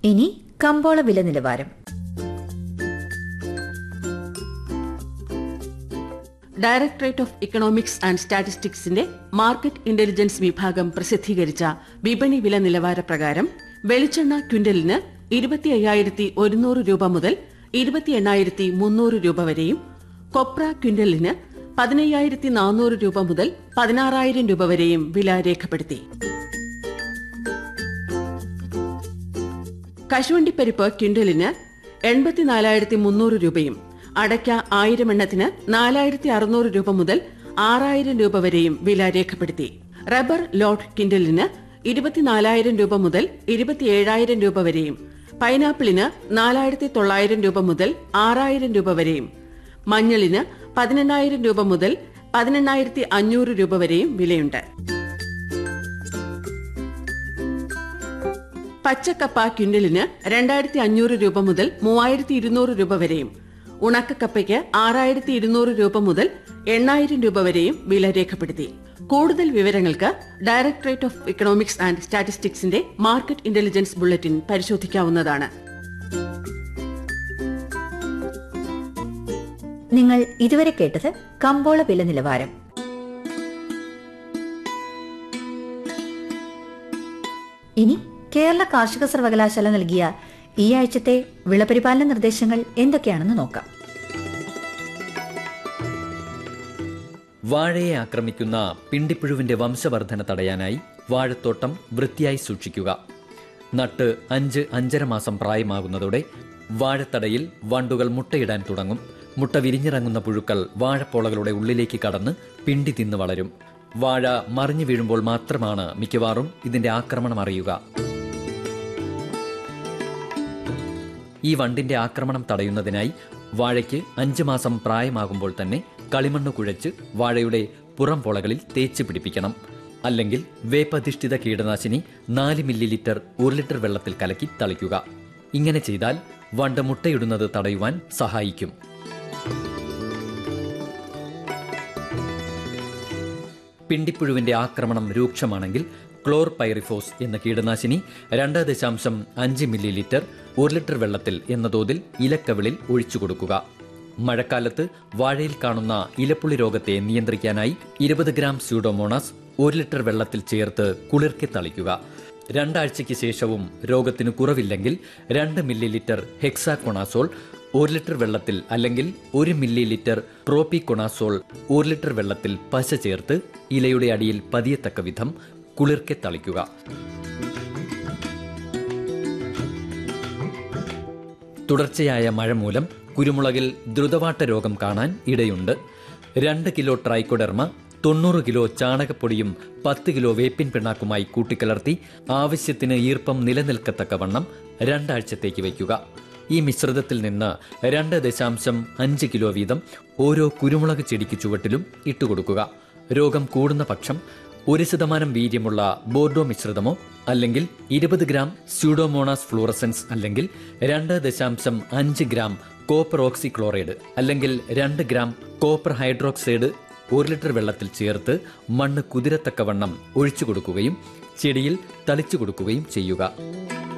ഇനി കമ്പോള വില നിലവാരം ഡയറക്ടറേറ്റ് ഓഫ് ഇക്കണോമിക്സ് ആൻഡ് സ്റ്റാറ്റിസ്റ്റിക്സിന്റെ മാർക്കറ്റ് ഇന്റലിജൻസ് വിഭാഗം പ്രസിദ്ധീകരിച്ച വിപണി വില നിലവാര പ്രകാരം വെളിച്ചെണ്ണ ക്വിന്റലിന് ഇരുപത്തി അയ്യായിരത്തി ഒരുന്നൂറ് രൂപ മുതൽ ഇരുപത്തി എണ്ണായിരത്തി മുന്നൂറ് രൂപ വരെയും കൊപ്ര ക്വിന്റലിന് പതിനയ്യായിരത്തി നാനൂറ് രൂപ മുതൽ പതിനാറായിരം രൂപ വരെയും വില രേഖപ്പെടുത്തി കശുവണ്ടിപ്പരിപ്പ് ക്വിന്റലിന് എൺപത്തിനാലായിരത്തി മുന്നൂറ് രൂപയും അടയ്ക്ക ആയിരം എണ്ണത്തിന് നാലായിരത്തി അറുന്നൂറ് രൂപ മുതൽ ആറായിരം രൂപ വരെയും വില രേഖപ്പെടുത്തി റബ്ബർ ലോട്ട് ക്വിന്റലിന് ഇരുപത്തിനാലായിരം രൂപ മുതൽ ഇരുപത്തിയേഴായിരം രൂപ വരെയും പൈനാപ്പിളിന് നാലായിരത്തി തൊള്ളായിരം രൂപ മുതൽ ആറായിരം രൂപ വരെയും മഞ്ഞളിന് പതിനെണ്ണായിരം രൂപ മുതൽ പതിനെണ്ണായിരത്തി അഞ്ഞൂറ് രൂപ വരെയും വിലയുണ്ട് പച്ചക്കപ്പ ക്വിന്റലിന് രണ്ടായിരത്തി അഞ്ഞൂറ് രൂപ മുതൽ മൂവായിരത്തി ഇരുന്നൂറ് രൂപ വരെയും ഉണക്കക്കപ്പയ്ക്ക് ആറായിരത്തി ഇരുന്നൂറ് രൂപ മുതൽ എണ്ണായിരം രൂപ വരെയും വില രേഖപ്പെടുത്തി കൂടുതൽ വിവരങ്ങൾക്ക് ഡയറക്ടറേറ്റ് ഓഫ് ഇക്കണോമിക്സ് ആൻഡ് സ്റ്റാറ്റിസ്റ്റിക്സിന്റെ മാർക്കറ്റ് ഇന്റലിജൻസ് ബുള്ളറ്റിൻ പരിശോധിക്കാവുന്നതാണ് നിങ്ങൾ ഇതുവരെ കേട്ടത് കമ്പോള വില നിലവാരം ഇനി കേരള കാർഷിക സർവകലാശാല നൽകിയ ഈ ആഴ്ചത്തെ വിളപരിപാലന നിർദ്ദേശങ്ങൾ എന്തൊക്കെയാണെന്ന് നോക്കാം വാഴയെ ആക്രമിക്കുന്ന പിണ്ടിപ്പുഴുവിന്റെ വംശവർധന തടയാനായി വാഴത്തോട്ടം വൃത്തിയായി സൂക്ഷിക്കുക നട്ട് അഞ്ച് അഞ്ചര മാസം പ്രായമാകുന്നതോടെ വാഴത്തടയിൽ വണ്ടുകൾ മുട്ടയിടാൻ തുടങ്ങും മുട്ട വിരിഞ്ഞിറങ്ങുന്ന പുഴുക്കൾ വാഴപ്പോളകളുടെ ഉള്ളിലേക്ക് കടന്ന് പിണ്ടി തിന്ന് വളരും വാഴ മറിഞ്ഞു വീഴുമ്പോൾ മാത്രമാണ് മിക്കവാറും ഇതിന്റെ ആക്രമണം അറിയുക ഈ വണ്ടിന്റെ ആക്രമണം തടയുന്നതിനായി വാഴയ്ക്ക് അഞ്ചു മാസം പ്രായമാകുമ്പോൾ തന്നെ കളിമണ്ണ് കുഴച്ച് വാഴയുടെ പുറം പൊളകളിൽ തേച്ച് പിടിപ്പിക്കണം അല്ലെങ്കിൽ വേപ്പധിഷ്ഠിത കീടനാശിനി നാല് മില്ലി ലിറ്റർ ഒരു ലിറ്റർ വെള്ളത്തിൽ കലക്കി തളിക്കുക ഇങ്ങനെ ചെയ്താൽ വണ്ട് മുട്ടയിടുന്നത് തടയുവാൻ സഹായിക്കും പിണ്ടിപ്പുഴുവിന്റെ ആക്രമണം രൂക്ഷമാണെങ്കിൽ ക്ലോർ പൈറിഫോസ് എന്ന കീടനാശിനി രണ്ട് ദശാംശം അഞ്ച് മില്ലി ലിറ്റർ ഒരു ലിറ്റർ വെള്ളത്തിൽ എന്ന തോതിൽ ഇലക്കവിളിൽ ഒഴിച്ചു കൊടുക്കുക മഴക്കാലത്ത് വാഴയിൽ കാണുന്ന ഇലപ്പുള്ളി രോഗത്തെ നിയന്ത്രിക്കാനായി ഇരുപത് ഗ്രാം സ്യൂഡോമോണാസ് ഒരു ലിറ്റർ വെള്ളത്തിൽ ചേർത്ത് കുളിർക്കി തളിക്കുക രണ്ടാഴ്ചയ്ക്ക് ശേഷവും രോഗത്തിന് കുറവില്ലെങ്കിൽ രണ്ട് മില്ലി ലിറ്റർ ഹെക്സാകൊണാസോൾ ഒരു ലിറ്റർ വെള്ളത്തിൽ അല്ലെങ്കിൽ ഒരു മില്ലി ലിറ്റർ പ്രോപ്പിക്കൊണാസോൾ ഒരു ലിറ്റർ വെള്ളത്തിൽ പശ ചേർത്ത് ഇലയുടെ അടിയിൽ പതിയത്തക്ക വിധം കുളിർക്കെ തളിക്കുക തുടർച്ചയായ മഴ മൂലം കുരുമുളകിൽ ദ്രുതവാട്ട രോഗം കാണാൻ ഇടയുണ്ട് രണ്ട് കിലോ ട്രൈക്കോഡെർമ തൊണ്ണൂറ് കിലോ ചാണകപ്പൊടിയും പത്ത് കിലോ വേപ്പിൻ പിണ്ണാക്കുമായി കൂട്ടിക്കലർത്തി ആവശ്യത്തിന് ഈർപ്പം നിലനിൽക്കത്തക്കവണ്ണം രണ്ടാഴ്ചത്തേക്ക് വയ്ക്കുക ഈ മിശ്രിതത്തിൽ നിന്ന് രണ്ട് ദശാംശം അഞ്ച് കിലോ വീതം ഓരോ കുരുമുളക് ചെടിക്ക് ചുവട്ടിലും ഇട്ടുകൊടുക്കുക രോഗം കൂടുന്ന പക്ഷം ഒരു ശതമാനം വീര്യമുള്ള ബോർഡോ മിശ്രിതമോ അല്ലെങ്കിൽ ഇരുപത് ഗ്രാം സ്യൂഡോമോണാസ് ഫ്ലൂറസൻസ് അല്ലെങ്കിൽ രണ്ട് ദശാംശം അഞ്ച് ഗ്രാം കോപ്പർ ഓക്സിക്ലോറൈഡ് അല്ലെങ്കിൽ രണ്ട് ഗ്രാം കോപ്പർ ഹൈഡ്രോക്സൈഡ് ഒരു ലിറ്റർ വെള്ളത്തിൽ ചേർത്ത് മണ്ണ് കുതിരത്തക്കവണ്ണം ഒഴിച്ചു കൊടുക്കുകയും ചെടിയിൽ തളിച്ചു കൊടുക്കുകയും ചെയ്യുക